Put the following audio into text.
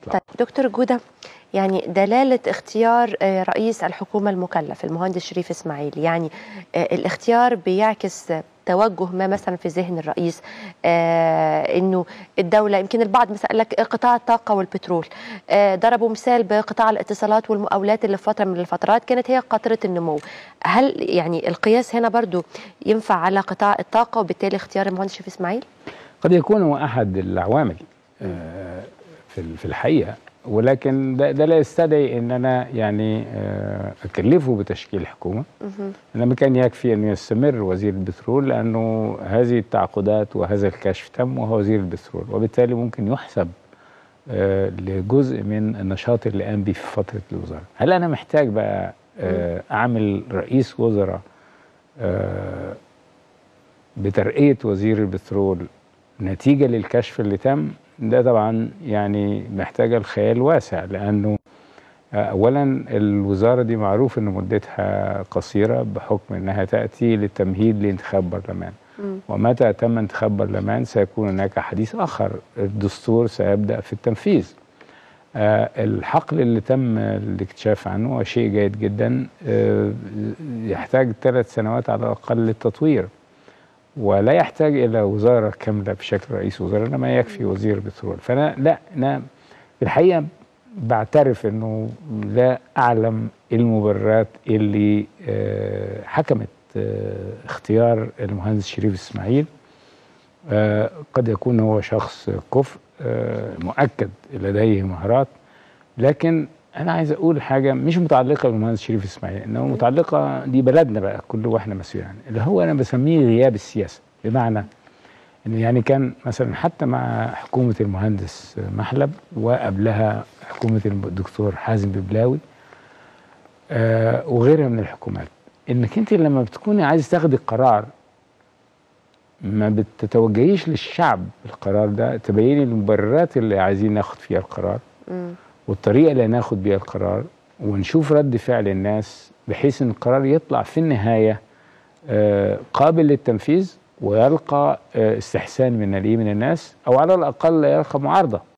طيب دكتور جودة يعني دلالة اختيار آه، رئيس الحكومة المكلف المهندس شريف إسماعيل يعني آه، الاختيار بيعكس توجه ما مثلا في ذهن الرئيس آه انه الدوله يمكن البعض مثلا قال لك قطاع الطاقه والبترول آه ضربوا مثال بقطاع الاتصالات والمقاولات اللي في فتره من الفترات كانت هي قطره النمو هل يعني القياس هنا برضو ينفع على قطاع الطاقه وبالتالي اختيار المهندس شريف اسماعيل قد يكون هو احد العوامل آه في في الحقيقه ولكن ده, ده لا يستدعي ان انا يعني آه، اكلفه بتشكيل حكومه انما كان يكفي ان يستمر وزير البترول لانه هذه التعاقدات وهذا الكشف تم وهو وزير البترول وبالتالي ممكن يحسب آه، لجزء من النشاط اللي قام به في فتره الوزاره. هل انا محتاج بقى آه، اعمل رئيس وزراء بترقيه وزير البترول نتيجه للكشف اللي تم ده طبعا يعني محتاجه الخيال واسع لانه اولا الوزاره دي معروف ان مدتها قصيره بحكم انها تاتي للتمهيد لانتخاب برلمان ومتى تم انتخاب برلمان سيكون هناك حديث اخر الدستور سيبدا في التنفيذ آه الحقل اللي تم الاكتشاف عنه هو شيء جيد جدا آه يحتاج ثلاث سنوات على الاقل للتطوير ولا يحتاج الى وزاره كامله بشكل رئيس وزراء انما يكفي وزير بترول فانا لا انا في الحقيقه بعترف انه لا اعلم المبررات اللي آه، حكمت آه، اختيار المهندس شريف اسماعيل آه، قد يكون هو شخص كفء مؤكد لديه مهارات لكن انا عايز اقول حاجه مش متعلقه بالمهندس شريف اسماعيل انما متعلقه دي بلدنا بقى كل واحنا مسؤولين عنه اللي هو انا بسميه غياب السياسه بمعنى ان يعني كان مثلا حتى مع حكومه المهندس محلب وقبلها حكومه الدكتور حازم ببلاوي آه وغيرها من الحكومات انك انت لما بتكوني عايز تاخدي قرار ما بتتوجهيش للشعب القرار ده تبيني المبررات اللي عايزين ناخد فيها القرار والطريقه اللي هناخد بيها القرار ونشوف رد فعل الناس بحيث ان القرار يطلع في النهايه آه، قابل للتنفيذ ويلقى آه، استحسان من من الناس او على الاقل يلقى معارضه